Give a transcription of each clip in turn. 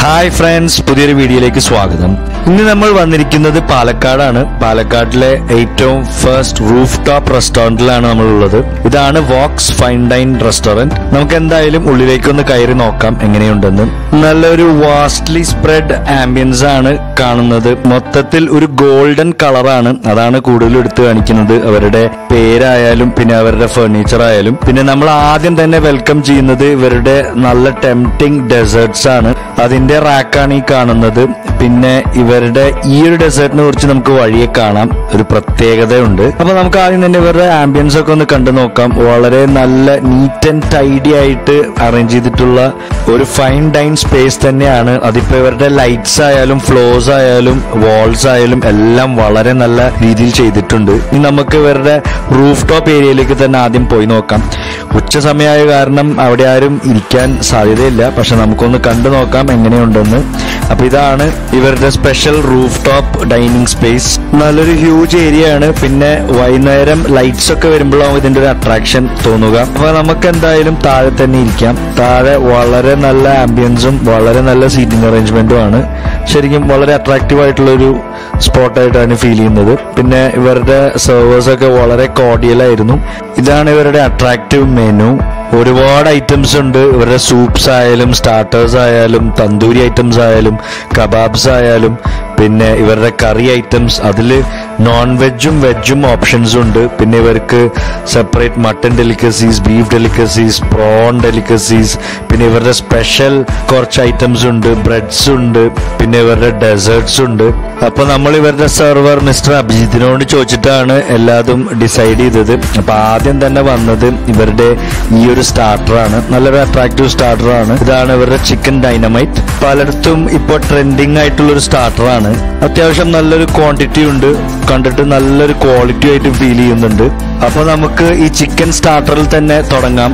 hi friends പുതിയൊരു വീഡിയോയിലേക്ക് സ്വാഗതം ഇന്ന് നമ്മൾ വന്നിരിക്കുന്നത് പാലക്കാടാണ് പാലക്കാട്ടിലെ ഏറ്റവും ഫസ്റ്റ് റൂഫ് ടോപ്പ് റെസ്റ്റോറന്റിലാണ് നമ്മളുള്ളത് ഇതാണ് വോക്സ് ഫൈൻ ഡൈൻ റെസ്റ്റോറന്റ് നമുക്ക് എന്തായാലും ഉള്ളിലേക്ക് ഒന്ന് കയറി നോക്കാം എങ്ങനെയുണ്ടെന്ന് നല്ലൊരു വാസ്റ്റ്ലി സ്പ്രെഡ് ആംബിയൻസ് ആണ് കാണുന്നത് മൊത്തത്തിൽ ഒരു ഗോൾഡൻ കളറാണ് അതാണ് കൂടുതൽ എടുത്തു കാണിക്കുന്നത് അവരുടെ പേരായാലും പിന്നെ അവരുടെ ഫർണിച്ചർ ആയാലും പിന്നെ നമ്മൾ ആദ്യം തന്നെ വെൽക്കം ചെയ്യുന്നത് ഇവരുടെ നല്ല ടെംപ്റ്റിംഗ് ഡെസേർട്സ് ആണ് അതിന്റെ റാക്കാണ് ഈ കാണുന്നത് പിന്നെ ഇവരുടെ ഈ ഒരു ഡെസേർട്ടിനെ കുറിച്ച് നമുക്ക് വഴിയെ കാണാം ഒരു പ്രത്യേകതയുണ്ട് അപ്പൊ നമുക്ക് ആദ്യം തന്നെ ഇവരുടെ ആംബിയൻസ് ഒക്കെ ഒന്ന് കണ്ടു നോക്കാം വളരെ നല്ല നീറ്റ് ആൻഡ് ടൈഡി ആയിട്ട് അറേഞ്ച് ചെയ്തിട്ടുള്ള ഒരു ഫൈൻ ഡൈൻ സ്പേസ് തന്നെയാണ് അതിപ്പോ ഇവരുടെ ലൈറ്റ്സ് ആയാലും ഫ്ലോസ് ആയാലും വാൾസ് ആയാലും എല്ലാം വളരെ നല്ല രീതിയിൽ ചെയ്തിട്ടുണ്ട് ഇനി നമുക്ക് ഇവരുടെ റൂഫ് ടോപ്പ് ഏരിയയിലേക്ക് തന്നെ ആദ്യം പോയി നോക്കാം ഉച്ച സമയമായ കാരണം അവിടെ ആരും ഇരിക്കാൻ സാധ്യതയില്ല പക്ഷെ നമുക്കൊന്ന് കണ്ടു നോക്കാം എങ്ങനെയുണ്ടെന്ന് അപ്പൊ ഇതാണ് ഇവരുടെ special roof top dining space നല്ലൊരു ഹ്യൂജ് ഏരിയ ആണ് പിന്നെ വൈകുന്നേരം ലൈറ്റ്സ് ഒക്കെ വരുമ്പോഴാവും ഇതിന്റെ ഒരു അട്രാക്ഷൻ തോന്നുക അപ്പൊ നമുക്ക് എന്തായാലും താഴെ തന്നെ ഇരിക്കാം താഴെ വളരെ നല്ല ആംബിയൻസും വളരെ നല്ല സീറ്റിംഗ് അറേഞ്ച്മെന്റും ആണ് ശരിക്കും വളരെ അട്രാക്റ്റീവ് ആയിട്ടുള്ള ഒരു സ്പോട്ടായിട്ടാണ് ഫീൽ ചെയ്യുന്നത് പിന്നെ ഇവരുടെ സെർവേഴ്സ് ഒക്കെ വളരെ കോർഡിയൽ ആയിരുന്നു ഇതാണ് ഇവരുടെ അട്രാക്റ്റീവ് മെനു ഒരുപാട് ഐറ്റംസ് ഉണ്ട് ഇവരുടെ സൂപ്സ് ആയാലും സ്റ്റാർട്ടേഴ്സ് ആയാലും തന്തൂരി ഐറ്റംസ് ആയാലും കബാബ്സ് ആയാലും പിന്നെ ഇവരുടെ കറി ഐറ്റംസ് അതിൽ നോൺ വെജും വെജും ഓപ്ഷൻസ് ഉണ്ട് പിന്നെ ഇവർക്ക് separate mutton delicacies beef delicacies prawn delicacies പിന്നെ ഇവരുടെ സ്പെഷ്യൽ കുറച്ച് ഐറ്റംസ് ഉണ്ട് ബ്രെഡ്സ് ഉണ്ട് പിന്നെ ഇവരുടെ ഡെസേർട്സ് ഉണ്ട് അപ്പൊ നമ്മൾ ഇവരുടെ സെർവർ മിസ്റ്റർ അഭിജിത്തിനോട് ചോദിച്ചിട്ടാണ് എല്ലാതും ഡിസൈഡ് ചെയ്തത് അപ്പൊ ആദ്യം തന്നെ വന്നത് ഇവരുടെ ഈ ഒരു സ്റ്റാർട്ടറാണ് നല്ലൊരു അട്രാക്റ്റീവ് സ്റ്റാർട്ടറാണ് ഇതാണ് ഇവരുടെ ചിക്കൻ ഡൈനമൈറ്റ് പലയിടത്തും ഇപ്പോൾ ട്രെൻഡിങ് ആയിട്ടുള്ള ഒരു സ്റ്റാർട്ടറാണ് അത്യാവശ്യം നല്ലൊരു ക്വാണ്ടിറ്റി ഉണ്ട് കണ്ടിട്ട് നല്ലൊരു ക്വാളിറ്റി ആയിട്ട് ഫീൽ ചെയ്യുന്നുണ്ട് അപ്പൊ നമുക്ക് ഈ ചിക്കൻ സ്റ്റാർട്ടറിൽ തന്നെ തുടങ്ങാം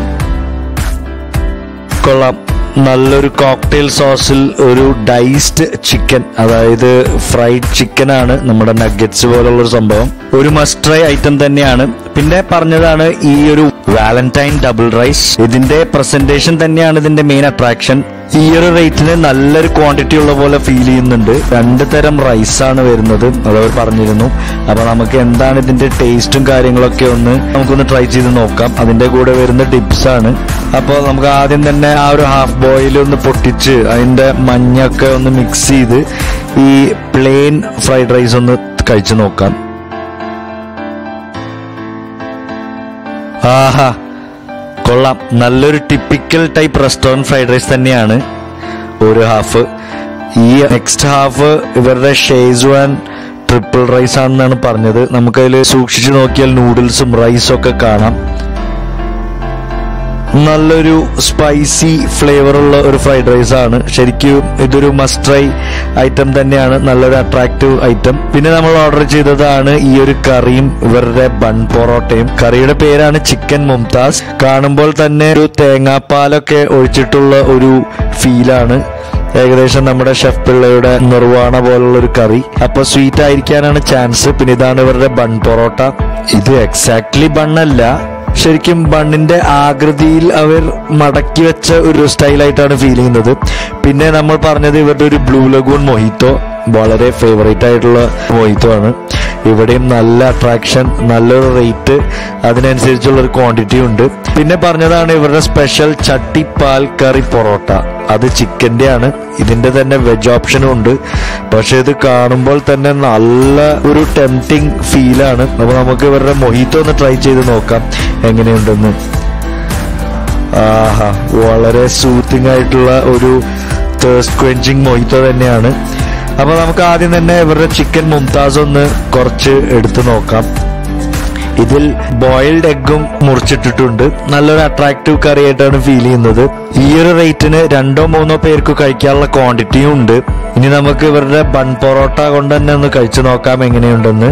കൊള്ളാം നല്ലൊരു കോക്ടെയിൽ സോസിൽ ഒരു ഡൈസ്ഡ് ചിക്കൻ അതായത് ഫ്രൈഡ് ചിക്കൻ ആണ് നമ്മുടെ നഗറ്റ്സ് പോലുള്ള ഒരു സംഭവം ഒരു മസ്റ്റ് ട്രൈ ഐറ്റം തന്നെയാണ് പിന്നെ പറഞ്ഞതാണ് ഈ ഒരു വാലന്റൈൻ ഡബിൾ റൈസ് ഇതിന്റെ പ്രസന്റേഷൻ തന്നെയാണ് ഇതിന്റെ മെയിൻ അട്രാക്ഷൻ ഈ ഒരു റേറ്റിന് നല്ലൊരു ക്വാണ്ടിറ്റി ഉള്ള പോലെ ഫീൽ ചെയ്യുന്നുണ്ട് രണ്ട് തരം റൈസ് ആണ് വരുന്നത് അതവർ പറഞ്ഞിരുന്നു അപ്പൊ നമുക്ക് എന്താണ് ഇതിന്റെ ടേസ്റ്റും കാര്യങ്ങളൊക്കെ ഒന്ന് നമുക്കൊന്ന് ട്രൈ ചെയ്ത് നോക്കാം അതിന്റെ കൂടെ വരുന്ന ടിപ്സ് ആണ് അപ്പോൾ നമുക്ക് ആദ്യം തന്നെ ആ ഒരു ഹാഫ് ബോയിൽ ഒന്ന് പൊട്ടിച്ച് അതിന്റെ മഞ്ഞൊക്കെ ഒന്ന് മിക്സ് ചെയ്ത് ഈ പ്ലെയിൻ ഫ്രൈഡ് റൈസ് ഒന്ന് കഴിച്ചു നോക്കാം ആഹാ കൊള്ളാം നല്ലൊരു typical type restaurant fried rice തന്നെയാണ് ഒരു ഹാഫ് ഈ നെക്സ്റ്റ് ഹാഫ് ഇവരുടെ ഷേസ്വാൻ ട്രിപ്പിൾ റൈസ് ആണെന്നാണ് പറഞ്ഞത് നമുക്കതിൽ സൂക്ഷിച്ചു നോക്കിയാൽ നൂഡിൽസും റൈസും ഒക്കെ കാണാം നല്ലൊരു സ്പൈസി ഫ്ലേവർ ഉള്ള ഒരു ഫ്രൈഡ് റൈസ് ആണ് ശരിക്കും ഇതൊരു മസ്റ്റ് ട്രൈ ഐറ്റം തന്നെയാണ് നല്ലൊരു അട്രാക്റ്റീവ് ഐറ്റം പിന്നെ നമ്മൾ ഓർഡർ ചെയ്തതാണ് ഈ ഒരു കറിയും ഇവരുടെ ബൺ പൊറോട്ടയും കറിയുടെ പേരാണ് ചിക്കൻ മുംതാസ് കാണുമ്പോൾ തന്നെ ഒരു തേങ്ങാപ്പാലൊക്കെ ഒഴിച്ചിട്ടുള്ള ഒരു ഫീലാണ് ഏകദേശം നമ്മുടെ ഷെഫ് പിള്ളയുടെ നിർവാണ പോലുള്ള ഒരു കറി അപ്പൊ സ്വീറ്റ് ആയിരിക്കാനാണ് ചാൻസ് പിന്നെ ഇതാണ് ഇവരുടെ ബൺ പൊറോട്ട ഇത് എക്സാക്ട്ലി ബണ്ണല്ല ശരിക്കും ബണ്ണിന്റെ ആകൃതിയിൽ അവർ മടക്കി വെച്ച ഒരു സ്റ്റൈലായിട്ടാണ് ഫീൽ ചെയ്യുന്നത് പിന്നെ നമ്മൾ പറഞ്ഞത് ഇവരുടെ ഒരു ബ്ലൂ ലഗൂൺ മൊഹിത്തോ വളരെ ഫേവറേറ്റ് ആയിട്ടുള്ള മൊഹിത്തോ ആണ് ഇവിടെയും നല്ല അട്രാക്ഷൻ നല്ലൊരു റേറ്റ് അതിനനുസരിച്ചുള്ള ഒരു ക്വാണ്ടിറ്റി ഉണ്ട് പിന്നെ പറഞ്ഞതാണ് ഇവരുടെ സ്പെഷ്യൽ ചട്ടിപ്പാൽ കറി പൊറോട്ട അത് ചിക്കൻ്റെ ആണ് ഇതിന്റെ തന്നെ വെജ് ഓപ്ഷനും ഉണ്ട് പക്ഷെ ഇത് കാണുമ്പോൾ തന്നെ നല്ല ഒരു ടെംപ്റ്റിംഗ് ഫീലാണ് അപ്പൊ നമുക്ക് ഇവരുടെ മൊഹിത്തോ ഒന്ന് ട്രൈ ചെയ്ത് നോക്കാം എങ്ങനെയുണ്ടെന്ന് ആഹാ വളരെ സൂത്തിങ് ആയിട്ടുള്ള ഒരു തേഴ്സ്റ്റ് ക്വെഞ്ചിങ് മൊഹിത്തോ തന്നെയാണ് അപ്പൊ നമുക്ക് ആദ്യം തന്നെ ഇവരുടെ ചിക്കൻ മുംതാസ് ഒന്ന് കുറച്ച് എടുത്തു നോക്കാം ഇതിൽ ബോയിൽഡ് എഗ്ഗും മുറിച്ചിട്ടിട്ടുണ്ട് നല്ലൊരു അട്രാക്റ്റീവ് കറി ആയിട്ടാണ് ഫീൽ ചെയ്യുന്നത് ഈ ഒരു റേറ്റിന് രണ്ടോ മൂന്നോ പേർക്ക് കഴിക്കാനുള്ള ക്വാണ്ടിറ്റിയും ഉണ്ട് ഇനി നമുക്ക് ഇവരുടെ ബൺ പൊറോട്ട കൊണ്ട് തന്നെ ഒന്ന് കഴിച്ചു നോക്കാം എങ്ങനെയുണ്ടെന്ന്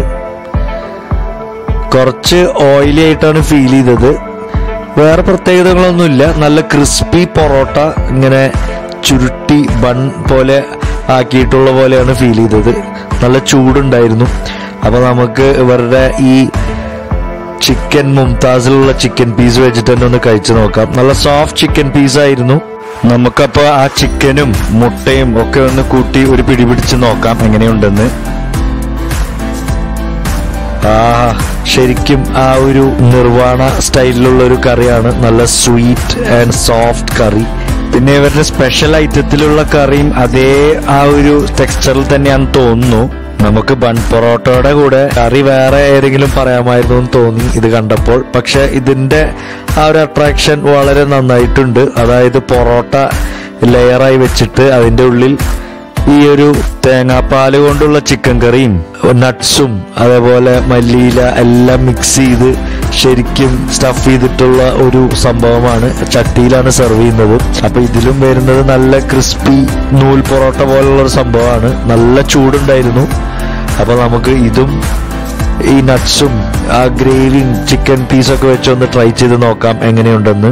കുറച്ച് ഓയിലി ആയിട്ടാണ് ഫീൽ ചെയ്തത് വേറെ പ്രത്യേകതകളൊന്നുമില്ല നല്ല ക്രിസ്പി പൊറോട്ട ഇങ്ങനെ ചുരുട്ടി ബൺ പോലെ ആക്കിയിട്ടുള്ള പോലെയാണ് ഫീൽ ചെയ്തത് നല്ല ചൂടുണ്ടായിരുന്നു അപ്പോൾ നമുക്ക് ഇവരുടെ ഈ ചിക്കൻ മുംതാസിലുള്ള ചിക്കൻ പീസ് വെച്ചിട്ട് തന്നെ ഒന്ന് കഴിച്ചു നോക്കാം നല്ല സോഫ്റ്റ് ചിക്കൻ പീസ് ആയിരുന്നു നമുക്കപ്പോ ആ ചിക്കനും മുട്ടയും ഒക്കെ ഒന്ന് കൂട്ടി ഒരു പിടി പിടിച്ച് നോക്കാം എങ്ങനെയുണ്ടെന്ന് ആ ശരിക്കും ആ ഒരു നിർവാണ സ്റ്റൈലിലുള്ള ഒരു കറിയാണ് നല്ല സ്വീറ്റ് ആൻഡ് സോഫ്റ്റ് കറി പിന്നെ ഇവരുടെ സ്പെഷ്യൽ ഐറ്റത്തിലുള്ള കറിയും അതേ ആ ഒരു ടെക്സ്ചറിൽ തന്നെയാണെന്ന് തോന്നുന്നു നമുക്ക് ബൺ പൊറോട്ടയുടെ കൂടെ കറി വേറെ ഏതെങ്കിലും പറയാമായിരുന്നു എന്ന് തോന്നി ഇത് കണ്ടപ്പോൾ പക്ഷെ ഇതിന്റെ ആ ഒരു അട്രാക്ഷൻ വളരെ നന്നായിട്ടുണ്ട് അതായത് പൊറോട്ട ലെയറായി വെച്ചിട്ട് അതിന്റെ ഉള്ളിൽ ഈ ഒരു തേങ്ങാപ്പാല് കൊണ്ടുള്ള ചിക്കൻ കറിയും നട്ട്സും അതേപോലെ മല്ലിയില എല്ലാം മിക്സ് ചെയ്ത് ശരിക്കും സ്റ്റഫ് ചെയ്തിട്ടുള്ള ഒരു സംഭവമാണ് ചട്ടിയിലാണ് സെർവ് ചെയ്യുന്നത് അപ്പൊ ഇതിലും വരുന്നത് നല്ല ക്രിസ്പി നൂൽ പൊറോട്ട പോലുള്ള ഒരു സംഭവമാണ് നല്ല ചൂടുണ്ടായിരുന്നു അപ്പൊ നമുക്ക് ഇതും ഈ നട്ട്സും ആ ഗ്രേവിയും ചിക്കൻ പീസൊക്കെ വെച്ചൊന്ന് ട്രൈ ചെയ്ത് നോക്കാം എങ്ങനെയുണ്ടെന്ന്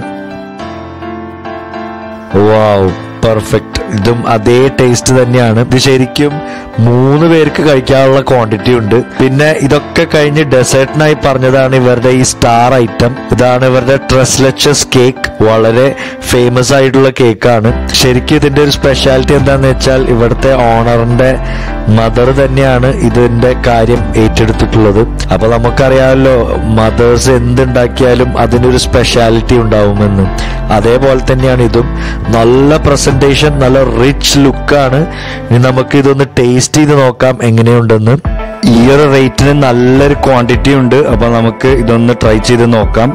വാവ് പെർഫെക്റ്റ് ഇതും അതേ ടേസ്റ്റ് തന്നെയാണ് ഇത് ശരിക്കും മൂന്ന് പേർക്ക് കഴിക്കാനുള്ള ക്വാണ്ടിറ്റി ഉണ്ട് പിന്നെ ഇതൊക്കെ കഴിഞ്ഞ് ഡെസേർട്ടിനായി പറഞ്ഞതാണ് ഇവരുടെ ഈ സ്റ്റാർ ഐറ്റം ഇതാണ് ഇവരുടെ ട്രസ്ലച്ചസ് കേക്ക് വളരെ ഫേമസ് ആയിട്ടുള്ള കേക്കാണ് ശരിക്കും ഇതിന്റെ ഒരു സ്പെഷ്യാലിറ്റി എന്താന്ന് വെച്ചാൽ ഇവിടുത്തെ ഓണറിന്റെ മദർ തന്നെയാണ് ഇതിന്റെ കാര്യം ഏറ്റെടുത്തിട്ടുള്ളത് അപ്പൊ നമുക്കറിയാമല്ലോ മദേഴ്സ് എന്തുണ്ടാക്കിയാലും അതിനൊരു സ്പെഷ്യാലിറ്റി ഉണ്ടാവുമെന്ന് അതേപോലെ തന്നെയാണ് ഇതും നല്ല പ്രസന്റേഷൻ നല്ല റിച്ച് ലുക്കാണ് ഇനി നമുക്ക് ഇതൊന്ന് ടേസ്റ്റ് ചെയ്ത് നോക്കാം എങ്ങനെയുണ്ടെന്ന് ഈ ഒരു റേറ്റിന് നല്ലൊരു ക്വാണ്ടിറ്റി ഉണ്ട് അപ്പൊ നമുക്ക് ഇതൊന്ന് ട്രൈ ചെയ്ത് നോക്കാം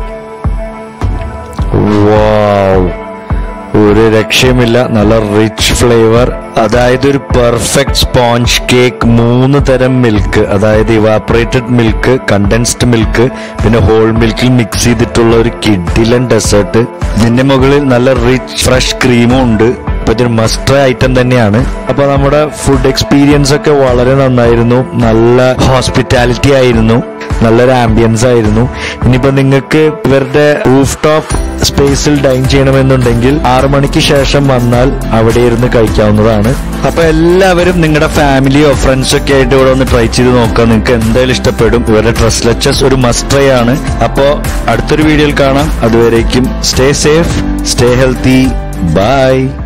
വാവ് ഒരു രക്ഷയുമില്ല നല്ല റിച്ച് ഫ്ലേവർ അതായത് ഒരു പെർഫെക്റ്റ് സ്പോഞ്ച് കേക്ക് മൂന്ന് തരം മിൽക്ക് അതായത് ഇവാപ്പറേറ്റഡ് മിൽക്ക് കണ്ടൻസ്ഡ് മിൽക്ക് പിന്നെ ഹോൾ മിൽക്കിൽ മിക്സ് ചെയ്തിട്ടുള്ള ഒരു കിഡിലൻ ഡെസേർട്ട് ഇതിന്റെ മുകളിൽ നല്ല റിച്ച് ഫ്രഷ് ക്രീമും ഉണ്ട് അപ്പൊ ഇതൊരു മസ്റ്റർ ഐറ്റം തന്നെയാണ് അപ്പൊ നമ്മുടെ ഫുഡ് എക്സ്പീരിയൻസ് ഒക്കെ വളരെ നന്നായിരുന്നു നല്ല ഹോസ്പിറ്റാലിറ്റി ആയിരുന്നു നല്ലൊരു ആംബിയൻസ് ആയിരുന്നു ഇനിയിപ്പോ നിങ്ങൾക്ക് ഇവരുടെ റൂഫ് ടോപ്പ് സ്പേസിൽ ഡൈൻ ചെയ്യണമെന്നുണ്ടെങ്കിൽ ആറു മണിക്ക് ശേഷം വന്നാൽ അവിടെ ഇരുന്ന് കഴിക്കാവുന്നതാണ് അപ്പൊ എല്ലാവരും നിങ്ങളുടെ ഫാമിലിയോ ഫ്രണ്ട്സോ ഒക്കെ ആയിട്ട് ഇവിടെ ഒന്ന് ട്രൈ ചെയ്ത് നോക്കാം നിങ്ങൾക്ക് എന്തായാലും ഇഷ്ടപ്പെടും ഇവരുടെ ഡ്രസ് ലെച്ചസ് ഒരു മസ്റ്റർ ആണ് അപ്പോ അടുത്തൊരു വീഡിയോയിൽ കാണാം അതുവരേക്കും stay safe stay healthy by